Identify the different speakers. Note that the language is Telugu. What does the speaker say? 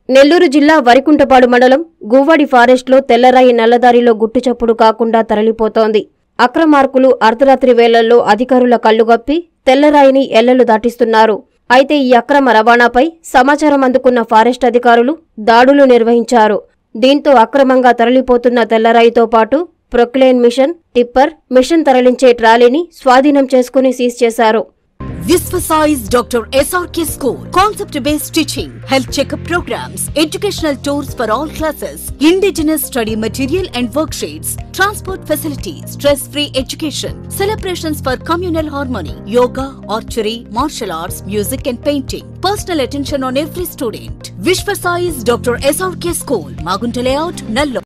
Speaker 1: నెల్లూరు జిల్లా వరికుంటపాడు మండలం గువ్వడి ఫారెస్ట్లో తెల్లరాయి నల్లదారిలో గుట్టుచప్పుడు కాకుండా తరలిపోతోంది అక్రమార్కులు అర్ధరాత్రి వేళల్లో అధికారుల కళ్లుగప్పి తెల్లరాయిని ఎల్లలు దాటిస్తున్నారు అయితే ఈ అక్రమ రవాణాపై సమాచారం అందుకున్న ఫారెస్ట్ అధికారులు దాడులు నిర్వహించారు దీంతో అక్రమంగా తరలిపోతున్న తెల్లరాయితో పాటు ప్రొక్లైన్ మిషన్ టిప్పర్ మిషన్ తరలించే ట్రాలీని స్వాధీనం చేసుకుని సీజ్ చేశారు
Speaker 2: Visvasize Dr. SRK School. Concept based teaching, health checkup programs, educational tours for all classes, indigenous study material and worksheets, transport facilities, stress free education, celebrations for communal harmony, yoga, archery, martial arts, music and painting. Personal attention on every student. Vishvasize Dr. SRK School, Magunta Layout, Nallo.